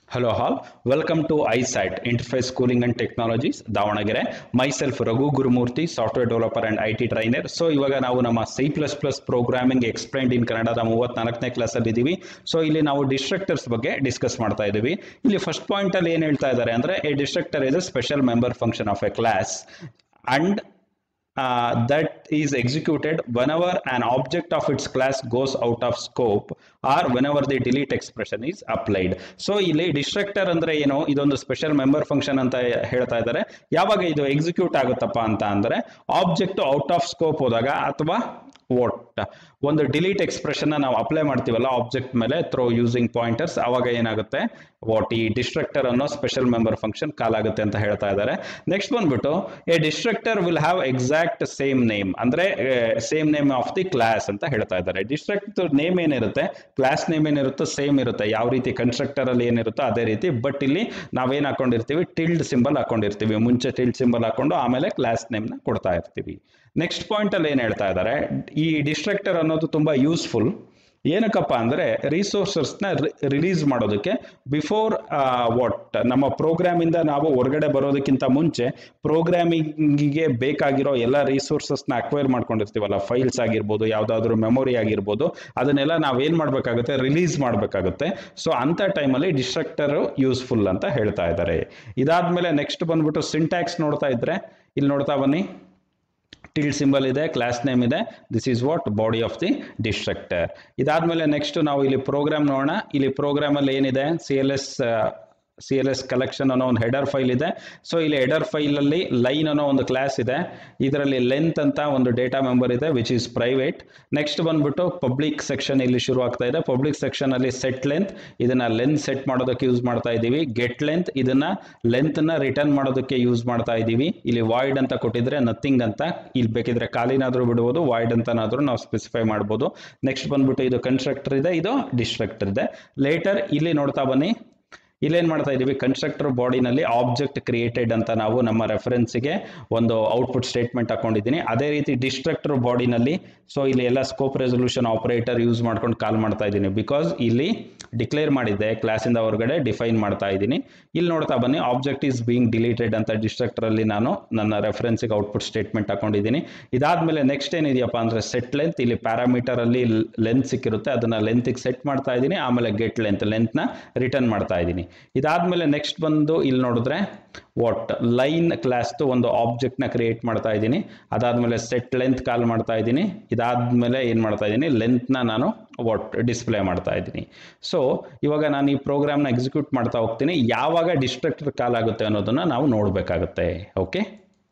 Hello all, welcome to ISAT, Interface Schooling and Technologies, Davanagere myself Raghu Gurumurthy software developer and I T trainer so ಇವಾಗ ನಾವು ನಮ್ಮ C plus plus programming explained in ಕನ್ನಡದ ಮೂವತ್ನಾಲ್ಕನೇ ಕ್ಲಾಸಲ್ಲಿ ಇದ್ದೀವಿ so ಇಲ್ಲಿ ನಾವು ಡಿಸ್ಟ್ರಕ್ಟರ್ಸ್ ಬಗ್ಗೆ ಡಿಸ್ಕಸ್ ಮಾಡ್ತಾ ಇದ್ದೀವಿ ಇಲ್ಲಿ ಫಸ್ಟ್ ಪಾಯಿಂಟ್ ಅಲ್ಲಿ ಏನು ಹೇಳ್ತಾ ಇದ್ದಾರೆ ಅಂದ್ರೆ a destructor is a special member function of a class and uh, that is executed whenever an object of its class goes out of scope or whenever the delete expression is applied so ಇಲ್ಲಿ destructor ಅಂದ್ರೆ ಏನು ಇದೊಂದು special member function ಅಂತ ಹೇಳ್ತಾ ಇದ್ದಾರೆ ಯಾವಾಗ ಇದು execute ಆಗುತ್ತಪ್ಪ ಅಂತ ಅಂದ್ರೆ ಆಬ್ಜೆಕ್ಟ್ ಔಟ್ ಆಫ್ ಸ್ಕೋಪ್ ಹೋದಾಗ ಅಥವಾ ಒಟ್ ಒಂದು ಡಿಲೀಟ್ ಎಕ್ಸ್ಪ್ರೆಷನ್ ನಾವು ಅಪ್ಲೈ ಮಾಡ್ತೀವಲ್ಲ ಆಬ್ಜೆಕ್ಟ್ ಮೇಲೆ ಥ್ರೋ ಯೂಸಿಂಗ್ ಪಾಯಿಂಟರ್ಸ್ ಅವಾಗ ಏನಾಗುತ್ತೆ ವಾಟ್ ಈ ಡಿಸ್ಟ್ರಕ್ಟರ್ ಅನ್ನೋ ಸ್ಪೆಷಲ್ ಮೆಂಬರ್ ಫಂಕ್ಷನ್ ಕಾಲ್ ಆಗುತ್ತೆ ಅಂತ ಹೇಳ್ತಾ ಇದ್ದಾರೆ ನೆಕ್ಸ್ಟ್ ಬಂದ್ಬಿಟ್ಟು a destructor will have exact same name ಅಂದ್ರೆ same name of the class ಅಂತ ಹೇಳ್ತಾ ಇದ್ದಾರೆ ಡಿಸ್ಟ್ರಕ್ಟರ್ ನೇಮ್ ಏನಿರುತ್ತೆ ಕ್ಲಾಸ್ ನೇಮ್ ಏನಿರುತ್ತೋ ಸೇಮ್ ಇರುತ್ತೆ ಯಾವ ರೀತಿ ಕನ್ಸ್ಟ್ರಕ್ಟರ್ ಅಲ್ಲಿ ಏನಿರುತ್ತೋ ಅದೇ ರೀತಿ ಬಟ್ ಇಲ್ಲಿ ನಾವೇನ್ ಹಾಕೊಂಡಿರ್ತೀವಿ ಟಿಲ್ಡ್ ಸಿಂಬಲ್ ಹಾಕೊಂಡಿರ್ತೀವಿ ಮುಂಚೆ ಟಿಲ್ಡ್ ಸಿಂಬಲ್ ಹಾಕೊಂಡು ಆಮೇಲೆ ಕ್ಲಾಸ್ ನೇಮ್ನ ಕೊಡ್ತಾ ಇರ್ತೀವಿ ನೆಕ್ಸ್ಟ್ ಪಾಯಿಂಟ್ ಅಲ್ಲಿ ಏನ್ ಹೇಳ್ತಾ ಇದ್ದಾರೆ ಈ ಡಿಸ್ಟ್ರಕ್ಟರ್ ಅನ್ನೋದು ತುಂಬಾ ಯೂಸ್ಫುಲ್ ಏನಕ್ಕಪ್ಪ ಅಂದ್ರೆ ರಿಸೋರ್ಸಸ್ನ ರಿಲೀಸ್ ಮಾಡೋದಕ್ಕೆ ಬಿಫೋರ್ ವಾಟ್ ನಮ್ಮ ಪ್ರೋಗ್ರಾಮಿಂದ ನಾವು ಹೊರಗಡೆ ಬರೋದಕ್ಕಿಂತ ಮುಂಚೆ ಪ್ರೋಗ್ರಾಮಿಂಗಿಗೆ ಬೇಕಾಗಿರೋ ಎಲ್ಲ ರಿಸೋರ್ಸಸ್ನ ಅಕ್ವೈರ್ ಮಾಡ್ಕೊಂಡಿರ್ತೀವಲ್ಲ ಫೈಲ್ಸ್ ಆಗಿರ್ಬೋದು ಯಾವುದಾದ್ರೂ ಮೆಮೊರಿ ಆಗಿರ್ಬೋದು ಅದನ್ನೆಲ್ಲ ನಾವೇನ್ ಮಾಡಬೇಕಾಗುತ್ತೆ ರಿಲೀಸ್ ಮಾಡಬೇಕಾಗುತ್ತೆ ಸೊ ಅಂಥ ಟೈಮಲ್ಲಿ ಡಿಸ್ಟ್ರಕ್ಟರ್ ಯೂಸ್ಫುಲ್ ಅಂತ ಹೇಳ್ತಾ ಇದ್ದಾರೆ ಇದಾದ್ಮೇಲೆ ನೆಕ್ಸ್ಟ್ ಬಂದ್ಬಿಟ್ಟು ಸಿಂಟ್ಯಾಕ್ಸ್ ನೋಡ್ತಾ ಇದ್ರೆ ಇಲ್ಲಿ ನೋಡ್ತಾ ಬನ್ನಿ ಟಿಲ್ಡ್ ಸಿಂಬಲ್ ಇದೆ ಕ್ಲಾಸ್ ನೇಮ್ ಇದೆ this is what body of the destructor ಇದಾದ್ಮೇಲೆ ನೆಕ್ಸ್ಟ್ ನಾವು ಇಲ್ಲಿ ಪ್ರೋಗ್ರಾಮ್ ನೋಡೋಣ ಇಲ್ಲಿ ಪ್ರೋಗ್ರಾಮ್ ಅಲ್ಲಿ ಏನಿದೆ C L S C L S collection ಅನ್ನೋ ಒಂದು ಹೆಡರ್ ಫೈಲ್ ಇದೆ ಸೊ ಇಲ್ಲಿ ಹೆಡರ್ ಫೈಲ್ ಅಲ್ಲಿ ಲೈನ್ ಅನ್ನೋ ಒಂದು ಕ್ಲಾಸ್ ಇದೆ ಇದರಲ್ಲಿ ಲೆಂತ್ ಅಂತ ಒಂದು ಡೇಟಾ ಮೆಂಬರ್ ಇದೆ ವಿಚ್ ಇಸ್ ಪ್ರೈವೇಟ್ ನೆಕ್ಸ್ಟ್ ಬಂದ್ಬಿಟ್ಟು ಪಬ್ಲಿಕ್ ಸೆಕ್ಷನ್ ಇಲ್ಲಿ ಶುರು ಆಗ್ತಾ ಇದೆ ಪಬ್ಲಿಕ್ ಸೆಕ್ಷನ್ ಅಲ್ಲಿ ಸೆಟ್ ಲೆಂತ್ ಇದನ್ನ ಲೆಂತ್ ಸೆಟ್ ಮಾಡೋದಕ್ಕೆ ಯೂಸ್ ಮಾಡ್ತಾ ಇದ್ದೀವಿ ಗೆಟ್ ಲೆಂತ್ ಇದನ್ನ ಲೆಂತ್ ನ ರಿಟರ್ನ್ ಮಾಡೋದಕ್ಕೆ ಯೂಸ್ ಮಾಡ್ತಾ ಇದ್ದೀವಿ ಇಲ್ಲಿ ವಾಯ್ಡ್ ಅಂತ ಕೊಟ್ಟಿದ್ರೆ ನಥಿಂಗ್ ಅಂತ ಇಲ್ಲಿ ಬೇಕಿದ್ರೆ ಖಾಲಿನಾದ್ರೂ ಬಿಡ್ಬೋದು ವಾಯ್ಡ್ ಅಂತನಾದ್ರೂ ನಾವು ಸ್ಪೆಸಿಫೈ ಮಾಡ್ಬೋದು ನೆಕ್ಸ್ಟ್ ಬಂದ್ಬಿಟ್ಟು ಇದು ಕನ್ಸ್ಟ್ರಕ್ಟರ್ ಇದೆ ಇದು ಡಿಸ್ಟ್ರಕ್ಟರ್ ಇದೆ ಲೇಟರ್ ಇಲ್ಲಿ ನೋಡ್ತಾ ಬನ್ನಿ ಇಲ್ಲೇನ್ ಮಾಡ್ತಾ ಇದೀವಿ ಕನ್ಸ್ಟ್ರಕ್ಟರ್ ಬಾಡಿನಲ್ಲಿ ಆಬ್ಜೆಕ್ಟ್ ಕ್ರಿಯೇಟೆಡ್ ಅಂತ ನಾವು ನಮ್ಮ ರೆಫರೆನ್ಸ್ಗೆ ಒಂದು ಔಟ್ಪುಟ್ ಸ್ಟೇಟ್ಮೆಂಟ್ ಹಾಕೊಂಡಿದ್ದೀನಿ ಅದೇ ರೀತಿ ಡಿಸ್ಟ್ರಕ್ಟರ್ ಬಾಡಿನಲ್ಲಿ ಸೊ ಇಲ್ಲಿ ಎಲ್ಲ ಸ್ಕೋಪ್ ರೆಸೊಲ್ಯೂಷನ್ ಆಪರೇಟರ್ ಯೂಸ್ ಮಾಡ್ಕೊಂಡು ಕಾಲ್ ಮಾಡ್ತಾ ಇದ್ದೀನಿ ಬಿಕಾಸ್ ಇಲ್ಲಿ ಡಿಕ್ಲೇರ್ ಮಾಡಿದ್ದೆ ಕ್ಲಾಸಿಂದ ಹೊರಗಡೆ ಡಿಫೈನ್ ಮಾಡ್ತಾ ಇದ್ದೀನಿ ಇಲ್ಲಿ ನೋಡ್ತಾ ಬನ್ನಿ ಆಬ್ಜೆಕ್ಟ್ ಈಸ್ ಬೀಂಗ್ ಡಿಲೀಟೆಡ್ ಅಂತ ಡಿಸ್ಟ್ರಕ್ಟರ್ ಅಲ್ಲಿ ನಾನು ನನ್ನ ರೆಫರೆನ್ಸ್ಗೆ ಔಟ್ಪುಟ್ ಸ್ಟೇಟ್ಮೆಂಟ್ ಹಾಕೊಂಡಿದ್ದೀನಿ ಇದಾದ್ಮೇಲೆ ನೆಕ್ಸ್ಟ್ ಏನಿದೆಯಪ್ಪ ಅಂದ್ರೆ ಸೆಟ್ ಲೆಂತ್ ಇಲ್ಲಿ ಪ್ಯಾರಾಮೀಟರ್ ಅಲ್ಲಿ ಲೆಂತ್ ಸಿಕ್ಕಿರುತ್ತೆ ಅದನ್ನ ಲೆಂತ್ಗೆ ಸೆಟ್ ಮಾಡ್ತಾ ಇದ್ದೀನಿ ಆಮೇಲೆ ಗೆಟ್ ಲೆಂತ್ ಲೆಂತ್ನ ರಿಟರ್ನ್ ಮಾಡ್ತಾ ಇದ್ದೀನಿ ಇದಾದ್ಮೇಲೆ ನೆಕ್ಸ್ಟ್ ಬಂದು ಇಲ್ಲಿ ನೋಡಿದ್ರೆ ವಾಟ್ ಲೈನ್ ಕ್ಲಾಸ್ದು ಒಂದು ಆಬ್ಜೆಕ್ಟ್ನ ಕ್ರಿಯೇಟ್ ಮಾಡ್ತಾ ಇದ್ದೀನಿ ಅದಾದ್ಮೇಲೆ ಸೆಟ್ ಲೆಂತ್ ಕಾಲ್ ಮಾಡ್ತಾ ಇದ್ದೀನಿ ಇದಾದ್ಮೇಲೆ ಏನು ಮಾಡ್ತಾ ಇದ್ದೀನಿ ಲೆಂತ್ನ ನಾನು ವಾಟ್ ಡಿಸ್ಪ್ಲೇ ಮಾಡ್ತಾ ಇದ್ದೀನಿ ಸೊ ಇವಾಗ ನಾನು ಈ ಪ್ರೋಗ್ರಾಮ್ನ ಎಕ್ಸಿಕ್ಯೂಟ್ ಮಾಡ್ತಾ ಹೋಗ್ತೀನಿ ಯಾವಾಗ ಡಿಸ್ಟ್ರಕ್ಟರ್ ಕಾಲ್ ಆಗುತ್ತೆ ಅನ್ನೋದನ್ನ ನಾವು ನೋಡಬೇಕಾಗುತ್ತೆ ಓಕೆ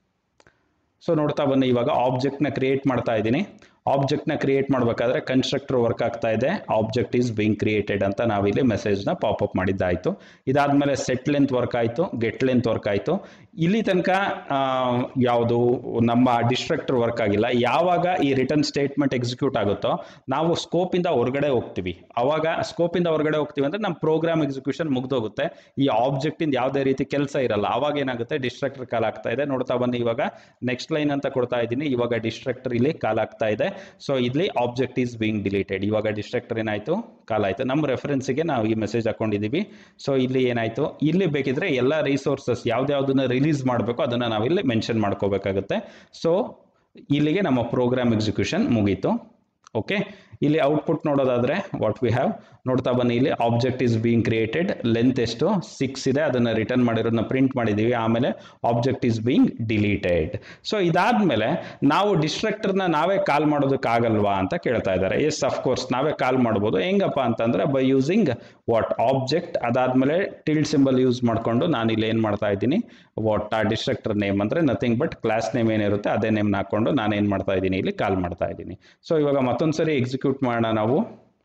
ಸೊ ನೋಡ್ತಾ ಬನ್ನಿ ಇವಾಗ ಆಬ್ಜೆಕ್ಟ್ನ ಕ್ರಿಯೇಟ್ ಮಾಡ್ತಾ ಇದ್ದೀನಿ ಆಬ್ಜೆಕ್ಟ್ನ ಕ್ರಿಯೇಟ್ ಮಾಡಬೇಕಾದ್ರೆ ಕನ್ಸ್ಟ್ರಕ್ಟರ್ ವರ್ಕ್ ಆಗ್ತಾ ಇದೆ ಆಬ್ಜೆಕ್ಟ್ ಈಸ್ ಬಿಂಗ್ ಕ್ರಿಯೇಟೆಡ್ ಅಂತ ನಾವಿಲ್ಲಿ ಮೆಸೇಜ್ನ ಪಾಪಪ್ ಮಾಡಿದ್ದಾಯಿತು ಇದಾದ್ಮೇಲೆ ಸೆಟ್ ಲೆಂತ್ ವರ್ಕ್ ಆಯಿತು ಗೆಟ್ ಲೆಂತ್ ವರ್ಕ್ ಆಯಿತು ಇಲ್ಲಿ ತನಕ ಯಾವುದು ನಮ್ಮ ಡಿಸ್ಟ್ರಕ್ಟರ್ ವರ್ಕ್ ಆಗಿಲ್ಲ ಯಾವಾಗ ಈ ರಿಟರ್ನ್ ಸ್ಟೇಟ್ಮೆಂಟ್ ಎಕ್ಸಿಕ್ಯೂಟ್ ಆಗುತ್ತೋ ನಾವು ಸ್ಕೋಪಿಂದ ಹೊರಗಡೆ ಹೋಗ್ತೀವಿ ಅವಾಗ ಸ್ಕೋಪಿಂದ ಹೊರಗಡೆ ಹೋಗ್ತೀವಿ ಅಂದ್ರೆ ನಮ್ಮ ಪ್ರೋಗ್ರಾಮ್ ಎಕ್ಸಿಕ್ಯೂಷನ್ ಮುಗ್ದೋಗುತ್ತೆ ಈ ಆಬ್ಜೆಕ್ಟಿಂದ ಯಾವುದೇ ರೀತಿ ಕೆಲಸ ಇರಲ್ಲ ಅವಾಗ ಏನಾಗುತ್ತೆ ಡಿಸ್ಟ್ರಕ್ಟರ್ ಕಾಲ್ ಆಗ್ತಾ ಇದೆ ನೋಡ್ತಾ ಬನ್ನಿ ಇವಾಗ ನೆಕ್ಸ್ಟ್ ಲೈನ್ ಅಂತ ಕೊಡ್ತಾ ಇದ್ದೀನಿ ಇವಾಗ ಡಿಸ್ಟ್ರಕ್ಟರ್ ಇಲ್ಲಿ ಕಾಲ್ ಆಗ್ತಾ ಇದೆ ಸೊ ಇಲ್ಲಿ ಆಬ್ಜೆಕ್ಟ್ ಈಸ್ ಬಿಂಗ್ ಡಿಲೀಟೆಡ್ ಇವಾಗ ಡಿಸ್ಟ್ರಕ್ಟರ್ ಏನಾಯ್ತು ಕಾಲ್ ಆಯ್ತು ನಮ್ಮ ರೆಫರೆನ್ಸ್ಗೆ ನಾವು ಈ ಮೆಸೇಜ್ ಹಾಕೊಂಡಿದ್ದೀವಿ ಸೊ ಇಲ್ಲಿ ಏನಾಯ್ತು ಇಲ್ಲಿ ಬೇಕಿದ್ರೆ ಎಲ್ಲ ರಿಸೋರ್ಸಸ್ ಯಾವ್ದಾವ್ದನ್ನ ರಿಲೀಸ್ ಮಾಡಬೇಕು ಅದನ್ನ ನಾವಿಲ್ಲಿ ಮೆನ್ಷನ್ ಮಾಡ್ಕೋಬೇಕಾಗುತ್ತೆ ಸೊ ಇಲ್ಲಿಗೆ ನಮ್ಮ ಪ್ರೋಗ್ರಾಮ್ ಎಕ್ಸಿಕ್ಯೂಷನ್ ಮುಗೀತು ಓಕೆ ಇಲ್ಲಿ ಔಟ್ಪುಟ್ ನೋಡೋದಾದ್ರೆ ವಾಟ್ ವಿ ಹ್ಯಾವ್ ನೋಡ್ತಾ ಬನ್ನಿ ಇಲ್ಲಿ object is being created length ಎಷ್ಟು ಸಿಕ್ಸ್ ಇದೆ ಅದನ್ನ ರಿಟರ್ನ್ ಮಾಡಿರೋದನ್ನ ಪ್ರಿಂಟ್ ಮಾಡಿದೀವಿ ಆಮೇಲೆ object is being deleted so ಇದಾದ್ಮೇಲೆ ನಾವು ಡಿಸ್ಟ್ರಕ್ಟರ್ನ ನಾವೇ ಕಾಲ್ ಮಾಡೋದಕ್ಕಾಗಲ್ವಾ ಅಂತ ಕೇಳ್ತಾ ಇದ್ದಾರೆ ಎಸ್ ಅಫ್ಕೋರ್ಸ್ ನಾವೇ ಕಾಲ್ ಮಾಡ್ಬೋದು ಹೆಂಗಪ್ಪ ಅಂತಂದ್ರೆ ಬೈ ಯೂಸಿಂಗ್ ವಾಟ್ ಆಬ್ಜೆಕ್ಟ್ ಅದಾದ್ಮೇಲೆ ಟಿಲ್ಡ್ ಸಿಂಬಲ್ ಯೂಸ್ ಮಾಡ್ಕೊಂಡು ನಾನು ಇಲ್ಲಿ ಏನು ಮಾಡ್ತಾ ಇದ್ದೀನಿ ವಾಟ್ ಆ ಡಿಸ್ಟ್ರಕ್ಟರ್ ನೇಮ್ ಅಂದ್ರೆ ನಥಿಂಗ್ ಬಟ್ ಕ್ಲಾಸ್ ನೇಮ್ ಏನಿರುತ್ತೆ ಅದೇ ನೇಮ್ ಹಾಕೊಂಡು ನಾನು ಏನು ಮಾಡ್ತಾ ಇದ್ದೀನಿ ಇಲ್ಲಿ ಕಾಲ್ ಮಾಡ್ತಾ ಇದ್ದೀನಿ ಸೊ ಇವಾಗ ಮತ್ತೊಂದ್ಸರಿ ಎಕ್ಸಿಕ್ಯೂಟ್ ಮಾಡೋಣ ನಾವು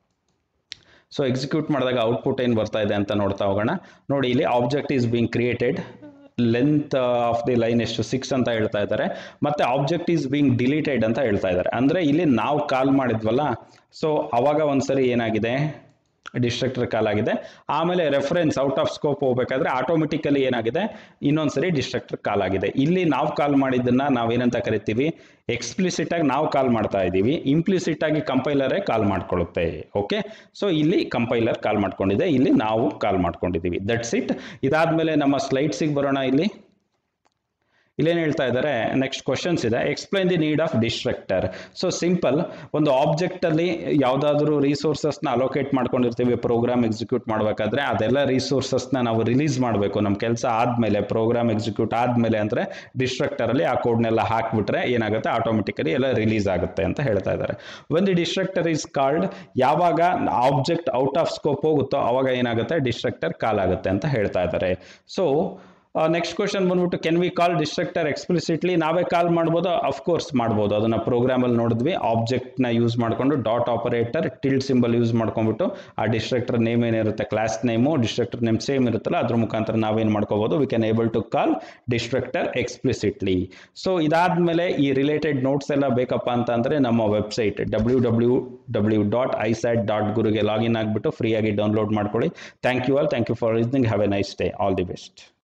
ಸೊ ಎಕ್ಸಿಕ್ಯೂಟ್ ಮಾಡಿದಾಗ ಔಟ್ಪುಟ್ ಏನು ಬರ್ತಾ ಇದೆ ಅಂತ ನೋಡ್ತಾ ಹೋಗೋಣ ನೋಡಿ ಇಲ್ಲಿ object is being created length of the line ಎಷ್ಟು ಸಿಕ್ಸ್ ಅಂತ ಹೇಳ್ತಾ ಇದ್ದಾರೆ ಮತ್ತೆ ಆಬ್ಜೆಕ್ಟ್ ಈಸ್ ಬಿಂಗ್ ಡಿಲೀಟೆಡ್ ಅಂತ ಹೇಳ್ತಾ ಇದ್ದಾರೆ ಅಂದ್ರೆ ಇಲ್ಲಿ ನಾವು ಕಾಲ್ ಮಾಡಿದ್ವಲ್ಲ ಸೊ ಅವಾಗ ಒಂದ್ಸರಿ ಏನಾಗಿದೆ ಡಿಸ್ಟ್ರಕ್ಟರ್ ಕಾಲ್ ಆಗಿದೆ ಆಮೇಲೆ ರೆಫರೆನ್ಸ್ ಔಟ್ ಆಫ್ ಸ್ಕೋಪ್ ಹೋಗ್ಬೇಕಾದ್ರೆ ಆಟೋಮೆಟಿಕಲಿ ಏನಾಗಿದೆ ಇನ್ನೊಂದ್ಸರಿ ಡಿಸ್ಟ್ರಕ್ಟರ್ ಕಾಲ್ ಆಗಿದೆ ಇಲ್ಲಿ ನಾವು ಕಾಲ್ ಮಾಡಿದ್ದನ್ನ ನಾವೇನಂತ ಕರಿತೀವಿ ಎಕ್ಸ್ಪ್ಲಿಸಿಟ್ ಆಗಿ ನಾವು ಕಾಲ್ ಮಾಡ್ತಾ ಇದ್ದೀವಿ ಇಂಪ್ಲಿಸಿಟ್ ಆಗಿ ಕಂಪೈಲರೇ ಕಾಲ್ ಮಾಡ್ಕೊಳ್ಳುತ್ತೆ ಓಕೆ ಸೊ ಇಲ್ಲಿ ಕಂಪೈಲರ್ ಕಾಲ್ ಮಾಡ್ಕೊಂಡಿದೆ ಇಲ್ಲಿ ನಾವು ಕಾಲ್ ಮಾಡ್ಕೊಂಡಿದ್ದೀವಿ ದಟ್ಸ್ ಇಟ್ ಇದಾದ್ಮೇಲೆ ನಮ್ಮ ಸ್ಲೈಡ್ಸಿಗೆ ಬರೋಣ ಇಲ್ಲಿ ಇಲ್ಲೇನು ಹೇಳ್ತಾ ಇದ್ದಾರೆ ನೆಕ್ಸ್ಟ್ ಕ್ವಶನ್ಸ್ ಇದೆ explain the need of destructor so simple ಒಂದು ಆಬ್ಜೆಕ್ಟ್ ಅಲ್ಲಿ ಯಾವುದಾದ್ರೂ ರಿಸೋರ್ಸಸ್ನ ಅಲೋಕೇಟ್ ಮಾಡ್ಕೊಂಡಿರ್ತೀವಿ ಪ್ರೋಗ್ರಾಮ್ ಎಕ್ಸಿಕ್ಯೂಟ್ ಮಾಡಬೇಕಾದ್ರೆ ಅದೆಲ್ಲ ರಿಸೋರ್ಸಸ್ನ ನಾವು ರಿಲೀಸ್ ಮಾಡಬೇಕು ನಮ್ಮ ಕೆಲಸ ಆದಮೇಲೆ ಪ್ರೋಗ್ರಾಮ್ ಎಕ್ಸಿಕ್ಯೂಟ್ ಆದಮೇಲೆ ಅಂದರೆ ಡಿಸ್ಟ್ರಕ್ಟರಲ್ಲಿ ಆ ಕೋಡ್ನೆಲ್ಲ ಹಾಕ್ಬಿಟ್ರೆ ಏನಾಗುತ್ತೆ ಆಟೋಮೆಟಿಕಲಿ ಎಲ್ಲ ರಿಲೀಸ್ ಆಗುತ್ತೆ ಅಂತ ಹೇಳ್ತಾ ಇದ್ದಾರೆ ಒಂದು ಡಿಸ್ಟ್ರಕ್ಟರ್ ಇಸ್ ಕಾಲ್ಡ್ ಯಾವಾಗ ಆಬ್ಜೆಕ್ಟ್ ಔಟ್ ಆಫ್ ಸ್ಕೋಪ್ ಹೋಗುತ್ತೋ ಅವಾಗ ಏನಾಗುತ್ತೆ ಡಿಸ್ಟ್ರಕ್ಟರ್ ಕಾಲ್ ಆಗುತ್ತೆ ಅಂತ ಹೇಳ್ತಾ ಇದ್ದಾರೆ ಸೊ ನೆಕ್ಸ್ಟ್ ಕ್ವಶನ್ ಬಂದ್ಬಿಟ್ಟು can we call destructor explicitly ನಾವೇ ಕಾಲ್ ಮಾಡ್ಬೋದು ಅಫ್ಕೋರ್ಸ್ ಮಾಡ್ಬೋದು ಅದನ್ನು ಪ್ರೋಗ್ರಾಮಲ್ಲಿ ನೋಡಿದ್ವಿ ಆಬ್ಜೆಕ್ಟ್ನ ಯೂಸ್ ಮಾಡಿಕೊಂಡು dot operator tilde symbol use ಮಾಡ್ಕೊಂಡ್ಬಿಟ್ಟು ಆ ಡಿಸ್ಟ್ರಕ್ಟರ್ ನೇಮ್ ಏನಿರುತ್ತೆ class name destructor name same ಇರುತ್ತಲ್ಲ ಅದ್ರ ಮುಖಾಂತರ ನಾವೇನು ಮಾಡ್ಕೋಬೋದು we can able to call destructor explicitly so ಇದಾದ್ಮೇಲೆ ಈ ರಿಲೇಟೆಡ್ ನೋಟ್ಸ್ ಎಲ್ಲ ಬೇಕಪ್ಪ ಅಂತ ಅಂದರೆ ನಮ್ಮ website W W W dot ಐಸ್ಯಾಟ್ ಡಾಟ್ ಗುರುಗೆ ಲಾಗಿನ್ ಆಗಿಬಿಟ್ಟು ಫ್ರೀಯಾಗಿ ಡೌನ್ಲೋಡ್ ಮಾಡ್ಕೊಳ್ಳಿ thank you all thank you for listening have a nice day all the best